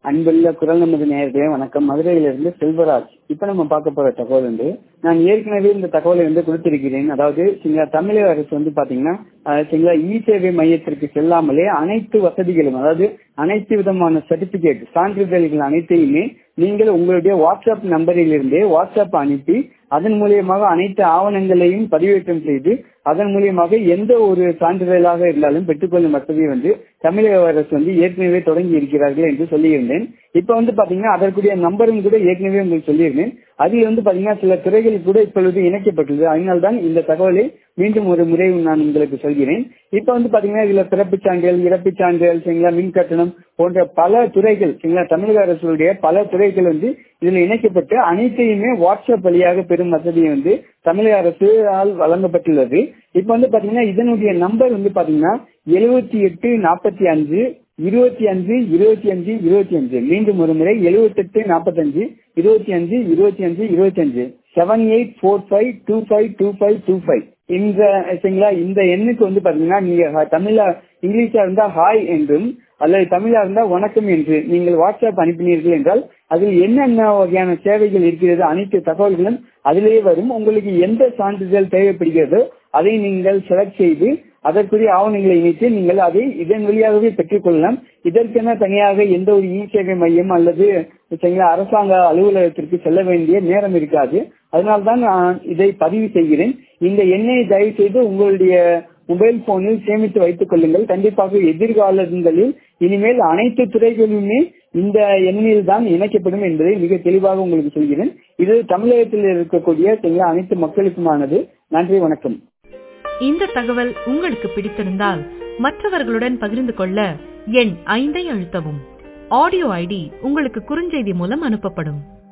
அன்புள்ள குரல் நமது நேயர்களே வணக்கம் மதுரையிலிருந்து செல்வராஜ் இப்ப நம்ம பார்க்க போற தகவல் வந்து நான் ஏற்கனவே இந்த தகவலை வந்து கொடுத்திருக்கிறேன் அதாவது சரிங்களா தமிழக அரசு வந்து பாத்தீங்கன்னா அஹ், சரிங்களா இ சேவை மையத்திற்கு செல்லாமலே அனைத்து வசதிகளும் அதாவது அனைத்து விதமான சர்டிபிகேட் சான்றிதழ்கள் அனைத்தையுமே நீங்கள் உங்களுடைய வாட்ஸ்அப் நம்பரில் இருந்தே வாட்ஸ்அப் அனுப்பி அதன் மூலியமாக அனைத்து ஆவணங்களையும் பதிவேற்றம் செய்து அதன் மூலியமாக எந்த ஒரு சான்றிதழாக இருந்தாலும் பெற்றுக்கொள்ளும் வசதியை வந்து தமிழக அரசு வந்து ஏற்கனவே தொடங்கி இருக்கிறார்கள் என்று சொல்லியிருந்தேன் இப்ப வந்து பாத்தீங்கன்னா அதற்குரிய நம்பரும் கூட ஏற்கனவே உங்களுக்கு சொல்லியிருந்தேன் அதில் வந்து பாத்தீங்கன்னா சில துறைகள் கூட இப்பொழுது இணைக்கப்பட்டுள்ளது அதனால்தான் இந்த தகவலை மீண்டும் ஒரு முறை நான் உங்களுக்கு சொல்கிறேன் இப்ப வந்து பாத்தீங்கன்னா இதுல பிறப்புச் சான்றிதழ் இறப்புச் சான்றிதழ் சரிங்களா மின் கட்டணம் போன்ற பல துறைகள் சரிங்களா தமிழக அரசுடைய பல துறைகள் வந்து இதுல இணைக்கப்பட்டு அனைத்தையுமே வாட்ஸ்அப் வழியாக பெறும் வசதியை வந்து தமிழக அரசால் வழங்கப்பட்டுள்ளது இப்ப வந்து பாத்தீங்கன்னா இதனுடைய நம்பர் வந்து பாத்தீங்கன்னா எழுபத்தி எட்டு நாற்பத்தி அஞ்சு இருபத்தி அஞ்சு இருபத்தி அஞ்சு இருபத்தி அஞ்சு மீண்டும் ஒரு முறை எழுபத்தி எட்டு நாற்பத்தி அஞ்சு இருபத்தி அஞ்சு இருபத்தி அஞ்சு இருபத்தி அஞ்சு seven eight four five two five two five two five இந்த சரிங்களா இந்த எண்ணுக்கு வந்து பாத்தீங்கன்னா நீங்க ஹ- தமிழ்ல இங்கிலீஷா இருந்தா ஹாய் என்றும் அல்லது தமிழா இருந்தா வணக்கம் என்று நீங்கள் வாட்ஸ்அப் அனுப்பினீர்கள் என்றால் அதில் என்னென்ன வகையான சேவைகள் இருக்கிறது அனைத்து தகவல்களும் அதிலேயே வரும் உங்களுக்கு எந்த சான்றிதழ் தேவைப்படுகிறதோ அதை நீங்கள் செலக்ட் செய்து அதற்குரிய ஆவணங்களை இணைத்து நீங்கள் அதை இதன் வழியாகவே பெற்றுக்கொள்ளலாம் இதற்கென தனியாக எந்த ஒரு இ சேவை மையம் அல்லது சரிங்களா, அரசாங்க அலுவலகத்திற்கு செல்ல வேண்டிய நேரம் இருக்காது அதனால்தான் நான் இதை பதிவு செய்கிறேன் இந்த எண்ணை தயவு செய்து உங்களுடைய மொபைல் போனில் சேமித்து வைத்துக் கொள்ளுங்கள் கண்டிப்பாக எதிர்காலங்களில் இனிமேல் அனைத்து துறைகளுமே இந்த எண்ணில் தான் இணைக்கப்படும் என்பதை மிக தெளிவாக உங்களுக்கு சொல்கிறேன் இது தமிழகத்தில் இருக்கக்கூடிய சரிங்களா, அனைத்து மக்களுக்குமானது நன்றி வணக்கம் இந்த தகவல் உங்களுக்கு பிடித்திருந்தால் மற்றவர்களுடன் பகிர்ந்து கொள்ள எண் ஐந்தை அழுத்தவும் ஆடியோ ஐடி உங்களுக்கு குறுஞ்செய்தி மூலம் அனுப்பப்படும்